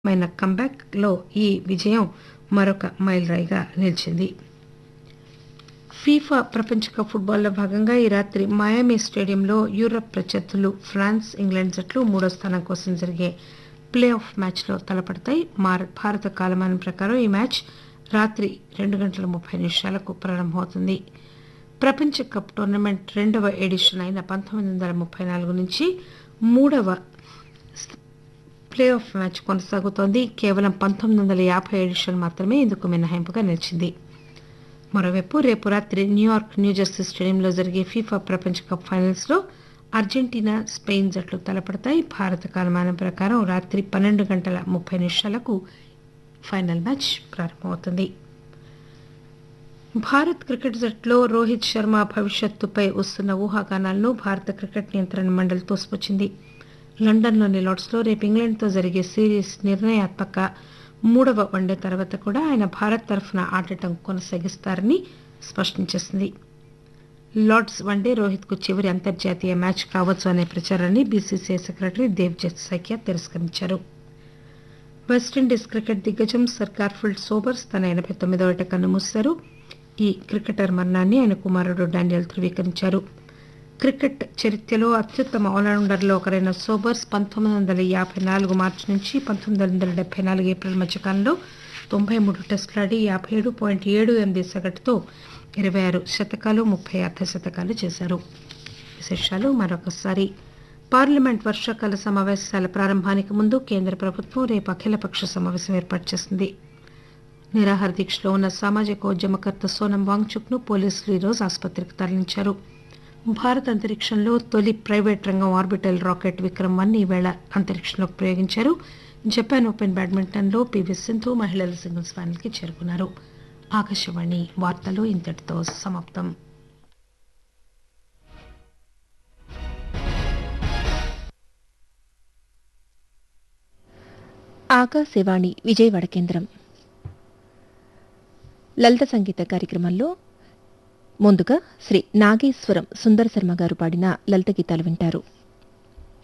మైన కంబ్యాక్లో ఈ విజయం మరొక మైలురాయిగా నిలిచింది ఫీఫా ప్రపంచ కప్ ఫుట్బాల్లో భాగంగా ఈ రాత్రి మయామి స్టేడియంలో యూరప్ ప్రత్యర్థులు ఫ్రాన్స్ ఇంగ్లాండ్ జట్లు మూడో స్థానం కోసం జరిగే ప్లే ఆఫ్ మ్యాచ్లో తలపడతాయి మార- భారత కాలమానం ప్రకారం ఈ మ్యాచ్ రాత్రి రెండు గంటల ముప్పై నిమిషాలకు ప్రారంభమవుతుంది ప్రపంచ కప్ టోర్నమెంట్ రెండవ ఎడిషన్ అయిన పంతొమ్మిది వందల ముప్పై నాలుగు నుంచి మూడవ ప్లే ఆఫ్ మ్యాచ్ కొనసాగుతోంది కేవలం పంతొమ్మిది వందల యాభై ఎడిషన్ మాత్రమే ఇందుకు మినహాయింపుగా నిలిచింది మరోవైపు రేపు రాత్రి న్యూయార్క్ న్యూజెర్సీ స్టేడియంలో జరిగే ఫీఫా ప్రపంచ కప్ ఫైనల్స్ లో అర్జెంటీనా స్పెయిన్ జట్లు తలపడతాయి భారత కాలమానం ప్రకారం రాత్రి పన్నెండు గంటల ముప్పై నిమిషాలకు ఫైనల్ మ్యాచ్ ప్రారంభమవుతుంది భారత్ క్రికెట్ జట్టులో రోహిత్ శర్మ భవిష్యత్తుపై వస్తున్న ఊహాగానాలను భారత క్రికెట్ నియంత్రణ మండలి తోసిపుచ్చింది లండన్లోని లార్డ్స్లో రేపు ఇంగ్లాండ్తో జరిగే సిరీస్ నిర్ణయాత్మక మూడవ వన్డే తర్వాత కూడా ఆయన భారత్ తరఫున ఆడటం కొనసాగిస్తారని స్పష్టం చేసింది లార్డ్స్ వన్డే రోహిత్కు చివరి అంతర్జాతీయ మ్యాచ్ కావచ్చు అనే ప్రచారాన్ని బీసీసీఐ సెక్రటరీ దేవ్జత్ సైకియా తిరస్కరించారు వెస్టిండీస్ క్రికెట్ దిగ్గజం సర్కార్ ఫీల్డ్ సోబర్స్ తన ఎనభై తొమ్మిదవ ఏట కన్నుమూశారు ఈ క్రికెటర్ మరణాన్ని ఆయన కుమారుడు డానియల్ ధృవీకరించారు క్రికెట్ చరిత్రలో అత్యుత్తమ ఆల్రౌండర్లో ఒకరైన సోబర్స్ పంతొమ్మిది వందల యాభై నాలుగు మార్చి నుంచి పంతొమ్మిది వందల డెబ్బై నాలుగు ఏప్రిల్ మధ్యకాలంలో తొంభై మూడు టెస్టులాడి యాభై ఏడు పాయింట్ ఏడు ఎనిమిది సగటుతో ఇరవై ఆరు శతకాలు ముప్పై అర్ధ శతకాలు చేశారు విశేషాలు మరొకసారి పార్లమెంట్ వర్షాకాల సమావేశాల ప్రారంభానికి ముందు కేంద్ర ప్రభుత్వం రేపు అఖిలపక్ష సమావేశం ఏర్పాటు చేసింది నిరాహార దీక్షలో ఉన్న సామాజిక ఉద్యమకర్త సోనం వాంగ్చుక్ ను పోలీసులు ఈరోజు ఆసుపత్రికి తరలించారు భారత అంతరిక్షంలో తొలి ప్రైవేట్ రంగం ఆర్బిటల్ రాకెట్ విక్రమ్ వన్ ఈవేళ అంతరిక్షంలోకి ప్రయోగించారు జపాన్ ఓపెన్ బ్యాడ్మింటన్లో పివి సింధు మహిళల సింగిల్స్ ఫైనల్కి చేరుకున్నారు ఆకాశవాణి వార్తలు ఇంతటితో సమాప్తం ఆకాశవాణి విజయవాడ కేంద్రం లలిత సంగీత కార్యక్రమంలో ముందుగా శ్రీ నాగేశ్వరం సుందర శర్మ గారు పాడిన లలిత గీతాలు వింటారు